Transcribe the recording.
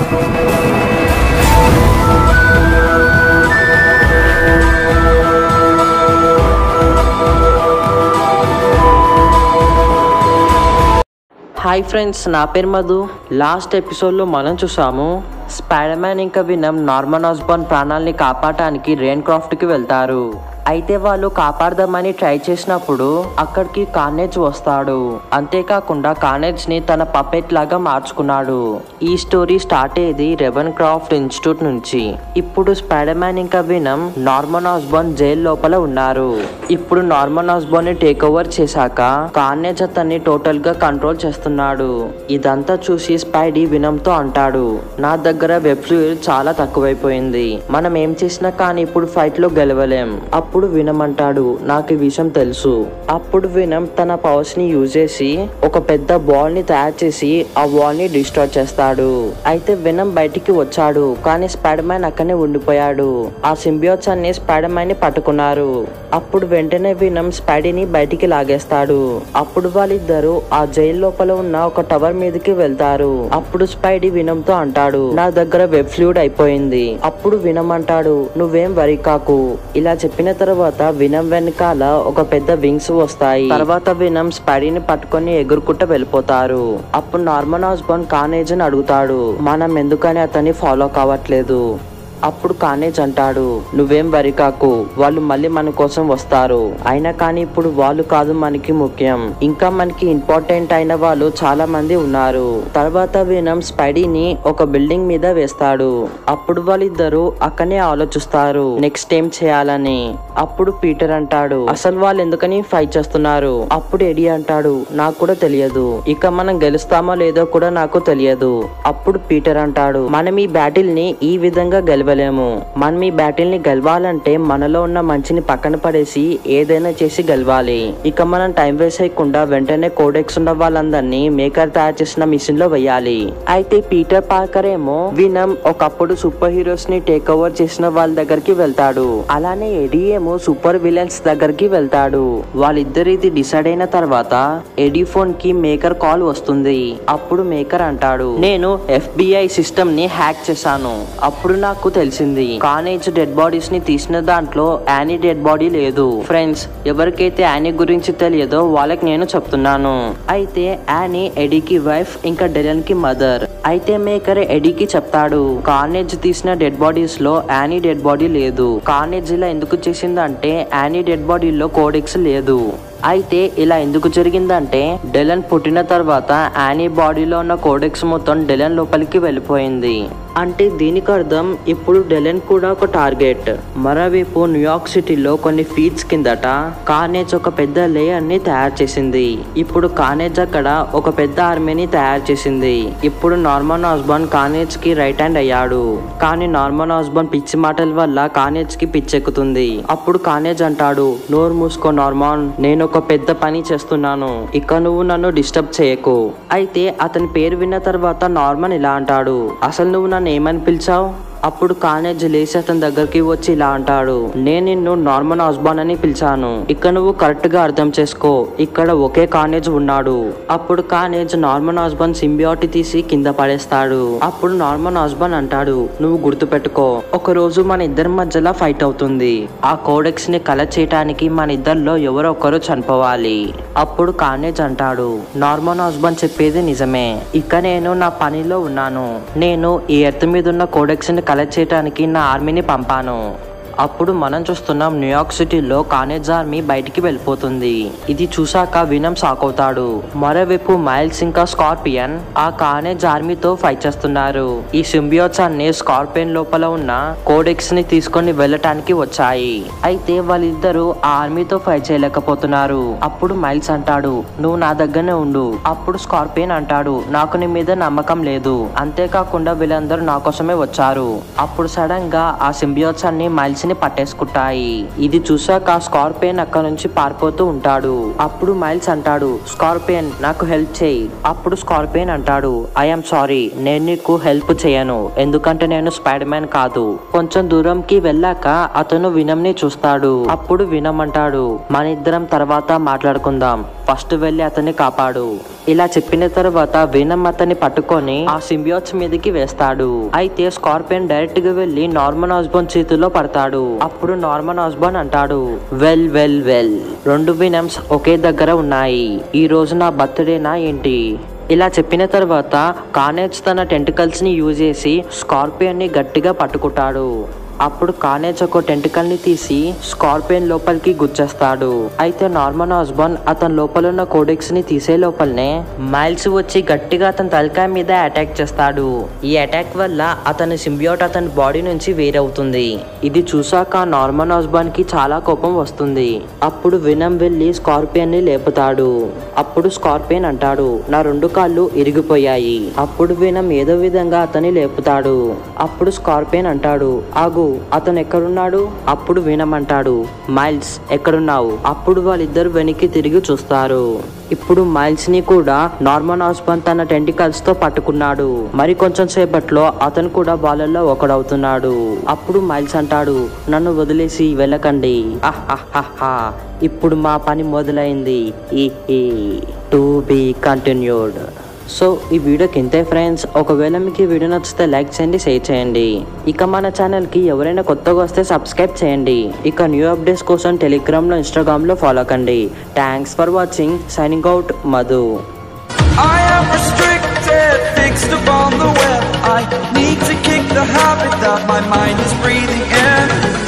Hi friends నా పేరు Madhu last ఎపిసోడ్లో మనం చూసాము స్పైడర్ మ్యాన్ ఇంకా వినం నార్మన్ ఆస్బాన్ ప్రాణాల్ని కాపాడటానికి రెయిన్ క్రాఫ్ట్కి వెళ్తారు అయితే వాళ్ళు కాపాడదామని ట్రై చేసినప్పుడు అక్కడికి కార్నేజ్ వస్తాడు అంతేకాకుండా కార్నేజ్ ని తన పపెట్ లాగా మార్చుకున్నాడు ఈ స్టోరీ స్టార్ట్ అయ్యేది రెవెన్ క్రాఫ్ట్ ఇన్స్టిట్యూట్ నుంచి ఇప్పుడు స్పైడర్ మ్యాన్ ఇంకా వినం నార్మన్ ఆస్బాన్ జైలు లోపల ఉన్నారు ఇప్పుడు నార్మన్ ఆస్బాన్ ని టేక్ ఓవర్ చేశాక కార్నేజ్ అతన్ని టోటల్ గా కంట్రోల్ చేస్తున్నాడు ఇదంతా చూసి స్పైడీ వినంతో అంటాడు నా దగ్గర వెబ్ ఫ్లూయిడ్ చాలా తక్కువైపోయింది మనం ఏం చేసినా కానీ ఇప్పుడు ఫైట్ లో గెలవలేం అప్పుడు వినం అంటాడు నాకు ఈ విషయం తెలుసు అప్పుడు వినం తన పవర్స్ ని యూజ్ చేసి ఒక పెద్ద బాల్ ని తయారు చేసి ఆ బాల్ ని డిస్ట్రాయ్ చేస్తాడు అయితే వినం బయటికి వచ్చాడు కానీ స్పైడర్ మ్యాన్ అక్కడనే ఉండిపోయాడు ఆ సింబియోట్స్ అన్ని స్పైడర్ మ్యాన్ ని పట్టుకున్నారు అప్పుడు వెంటనే వినం స్పైడీని బయటికి లాగేస్తాడు అప్పుడు వాళ్ళిద్దరూ ఆ జైలు లోపల ఉన్న ఒక టవర్ మీదకి వెళ్తారు అప్పుడు స్పైడీ వినంతో అంటాడు నా దగ్గర వెబ్ ఫ్లూయిడ్ అయిపోయింది అప్పుడు వినం అంటాడు నువ్వేం వరి కాకు ఇలా చెప్పిన తర్వాత వినం వెనకాల ఒక పెద్ద వింగ్స్ వస్తాయి తర్వాత వినం స్పైడీని పట్టుకొని ఎగురుకుంటూ వెళ్ళిపోతారు అప్పుడు నార్మన్ హాస్బాన్ కానేజ్ అని అడుగుతాడు మనం ఎందుకని అతన్ని ఫాలో కావట్లేదు అప్పుడు కానేజ్ అంటాడు నువ్వేం వరి కాకు వాళ్ళు మళ్ళీ మన కోసం వస్తారు అయినా కానీ ఇప్పుడు వాళ్ళు కాదు మనకి ముఖ్యం ఇంకా మనకి ఇంపార్టెంట్ అయిన వాళ్ళు చాలా మంది ఉన్నారు తర్వాత వినం స్పైడీని ఒక బిల్డింగ్ మీద వేస్తాడు అప్పుడు వాళ్ళిద్దరూ అక్కనే ఆలోచిస్తారు నెక్స్ట్ ఏం చేయాలని అప్పుడు పీటర్ అంటాడు అసలు వాళ్ళు ఎందుకని ఫైట్ చేస్తున్నారు అప్పుడు ఎడి అంటాడు నాకు కూడా తెలియదు ఇక మనం గెలుస్తామో లేదో కూడా నాకు తెలియదు అప్పుడు పీటర్ అంటాడు మనం ఈ బ్యాటిల్ ని ఈ విధంగా గెలవలేము మనం ఈ బ్యాటిల్ ని గెలవాలంటే మనలో ఉన్న మంచిని పక్కన పడేసి ఏదైనా చేసి గెలవాలి ఇక మనం టైం వేస్ట్ చేయకుండా వెంటనే కోడెక్స్ ఉన్న వాళ్ళందరినీ మేకర్ తయారు చేసిన మిషన్ లో వేయాలి అయితే పీటర్ పార్కర్ ఏమో వినం ఒకప్పుడు సూపర్ హీరోస్ ని టేక్ ఓవర్ చేసిన వాళ్ళ దగ్గరికి వెళ్తాడు అలానే ఎడీ ఏమో సూపర్ విలన్స్ దగ్గరికి వెళ్తాడు వాళ్ళిద్దరు ఇది డిసైడ్ అయిన తర్వాత ఎడీ ఫోన్ కి మేకర్ కాల్ వస్తుంది అప్పుడు మేకర్ అంటాడు నేను ఎఫ్బిఐ సిస్టమ్ ని హ్యాక్ చేశాను అప్పుడు నాకు తెలిసింది కానేజ్ డెడ్ బాడీస్ ని తీసిన దాంట్లో యానీ డెడ్ బాడీ లేదు ఫ్రెండ్స్ ఎవరికైతే యానీ గురించి తెలియదో వాళ్ళకి నేను చెప్తున్నాను అయితే యానీ ఎడీకి వైఫ్ ఇంకా డెలన్ కి మదర్ అయితే మేకర్ ఎడీకి చెప్తాడు కార్నేజ్ తీసిన డెడ్ బాడీస్ లో యానీ డెడ్ బాడీ లేదు కార్నేజ్ ఇలా ఎందుకు చేసిందంటే యానీ డెడ్ బాడీలో కోడెక్స్ లేదు అయితే ఇలా ఎందుకు జరిగిందంటే డెలన్ పుట్టిన తర్వాత యానీ బాడీలో ఉన్న కోడెక్స్ మొత్తం డెలన్ లోపలికి వెళ్ళిపోయింది అంటే దీనికి అర్థం ఇప్పుడు డెలన్ కూడా ఒక టార్గెట్ మరోవైపు న్యూయార్క్ సిటీలో కొన్ని ఫీట్స్ కిందట కార్నేజ్ ఒక పెద్ద లేయర్ ని తయారు చేసింది ఇప్పుడు కార్నేజ్ అక్కడ ఒక పెద్ద ఆర్మీని తయారు చేసింది ఇప్పుడు నార్మన్ ఆస్బాన్ కార్నేజ్ కి రైట్ హ్యాండ్ అయ్యాడు కానీ నార్మన్ ఆస్బాన్ పిచ్చి మాటల వల్ల కార్నేజ్ కి పిచ్చెక్కుతుంది అప్పుడు కార్నేజ్ అంటాడు నోరు మూసుకో నార్మాన్ నేను ఒక పెద్ద పని చేస్తున్నాను ఇక నువ్వు నన్ను డిస్టర్బ్ చేయకు అయితే అతని పేరు విన్న తర్వాత నార్మన్ ఇలా అంటాడు అసలు నువ్వు నన్ను ఏమని పిలిచావు అప్పుడు కానేజ్ లేచి అతని దగ్గరికి వచ్చి ఇలా అంటాడు నేను నిన్ను నార్మన్ ఆస్బాన్ అని పిలిచాను ఇక నువ్వు కరెక్ట్ గా అర్థం చేసుకో ఇక్కడ ఒకే కానేజ్ ఉన్నాడు అప్పుడు కానేజ్ నార్మన్ ఆస్బాన్ సింబియాటి తీసి కింద పడేస్తాడు అప్పుడు నార్మన్ ఆస్బాన్ అంటాడు నువ్వు గుర్తు పెట్టుకో ఒక రోజు మన ఇద్దరి మధ్యలో ఫైట్ అవుతుంది ఆ కోడెక్స్ ని కలెక్ట్ చేయడానికి మన ఇద్దరిలో ఎవరో ఒకరు చనిపోవాలి అప్పుడు కానేజ్ అంటాడు నార్మన్ ఆస్బాన్ చెప్పేది నిజమే ఇక నేను నా పనిలో ఉన్నాను నేను ఈ ఎర్త్ మీద ఉన్న కోడెక్స్ ని కలెక్ట్ చేయడానికి నా ఆర్మీని పంపాను అప్పుడు మనం చూస్తున్నాం న్యూయార్క్ సిటీలో కానేజ్ ఆర్మీ బయటికి వెళ్ళిపోతుంది ఇది చూశాక వినం షాక్ అవుతాడు మరోవైపు మైల్స్ ఇంకా స్కార్పియన్ ఆ కానేజ్ ఆర్మీతో ఫైట్ చేస్తున్నారు ఈ సింబియోట్స్ అన్ని స్కార్పియన్ లోపల ఉన్న కోడెక్స్ ని తీసుకొని వెళ్ళటానికి వచ్చాయి అయితే వాళ్ళిద్దరూ ఆ ఆర్మీతో ఫైట్ చేయలేకపోతున్నారు అప్పుడు మైల్స్ అంటాడు నువ్వు నా దగ్గరనే ఉండు అప్పుడు స్కార్పియన్ అంటాడు నాకు నీ మీద నమ్మకం లేదు అంతేకాకుండా వీళ్ళందరూ నా కోసమే వచ్చారు అప్పుడు సడన్ గా ఆ సింబియోట్స్ అన్ని మైల్స్ ని పట్టేసుకుంటాయి ఇది చూసాక స్కార్పియన్ అక్కడ నుంచి పారిపోతూ ఉంటాడు అప్పుడు మైల్స్ అంటాడు స్కార్పియన్ నాకు హెల్ప్ చేయి అప్పుడు స్కార్పియన్ అంటాడు ఐఎమ్ సారీ నేను నీకు హెల్ప్ చేయను ఎందుకంటే నేను స్పైడర్ మ్యాన్ కాదు కొంచెం దూరంకి వెళ్ళాక అతను వినమ్ ని చూస్తాడు అప్పుడు వినమ్ అంటాడు మన ఇద్దరం తర్వాత మాట్లాడుకుందాం ఫస్ట్ వెళ్ళి అతన్ని కాపాడు ఇలా చెప్పిన తర్వాత వీనం అతన్ని పట్టుకొని ఆ సింబియోట్స్ మీదకి వేస్తాడు అయితే స్కార్పియన్ డైరెక్ట్ గా వెళ్ళి నార్మన్ ఆస్బాన్ చేతిలో పడతాడు అప్పుడు నార్మన్ ఆస్బాన్ అంటాడు వెల్ వెల్ వెల్ రెండు వినమ్స్ ఒకే దగ్గర ఉన్నాయి ఈ రోజు నా బర్త్డేనా ఏంటి ఇలా చెప్పిన తర్వాత కానేజ్ తన టెంటికల్స్ ని యూజ్ చేసి స్కార్పియన్ ని గట్టిగా పట్టుకుంటాడు అప్పుడు కానేజ్ ఒక టెంటికల్ ని తీసి స్కార్పియన్ లోపలికి గుచ్చేస్తాడు అయితే నార్మన్ ఆస్బాన్ అతని లోపల ఉన్న కోడెక్స్ ని తీసే లోపలనే మైల్స్ వచ్చి గట్టిగా అతని తలకాయ మీద అటాక్ చేస్తాడు ఈ అటాక్ వల్ల అతని సింబియోట్ అతని బాడీ నుంచి వేరవుతుంది ఇది చూసాక నార్మన్ ఆస్బాన్ కి చాలా కోపం వస్తుంది అప్పుడు వినం వెళ్ళి స్కార్పియన్ ని లేపుతాడు అప్పుడు స్కార్పియన్ అంటాడు నా రెండు కాళ్ళు ఇరిగిపోయాయి అప్పుడు వినం ఏదో విధంగా అతన్ని లేపుతాడు అప్పుడు స్కార్పియన్ అంటాడు ఆగు అతను ఎక్కడున్నాడు అప్పుడు వినం అంటాడు మైల్స్ ఎక్కడున్నావు అప్పుడు వాళ్ళిద్దరు వెనక్కి తిరిగి చూస్తారు ఇప్పుడు మైల్స్ ని కూడా నార్మన్ ఆస్పాన్ తన టెంటికల్స్ తో పట్టుకున్నాడు మరి కొంచెం సేపట్లో అతను కూడా వాళ్ళల్లో ఒకడవుతున్నాడు అప్పుడు మైల్స్ అంటాడు నన్ను వదిలేసి వెళ్ళకండి అహ్హహ్హహ. ఇప్పుడు మా పని మొదలైంది టు బి కంటిన్యూడ్ సో ఈ వీడియోకి ఇంతే ఫ్రెండ్స్ ఒకవేళ మీకు ఈ వీడియో నచ్చితే లైక్ చేయండి షేర్ చేయండి ఇక మన ఛానల్కి ఎవరైనా కొత్తగా వస్తే సబ్స్క్రైబ్ చేయండి ఇక న్యూ అప్డేట్స్ కోసం టెలిగ్రామ్లో ఇన్స్టాగ్రామ్లో ఫాలో కండి thanks for watching signing out Madhu I am restricted, fixed upon the web. I need to kick the habit that my mind is breathing in.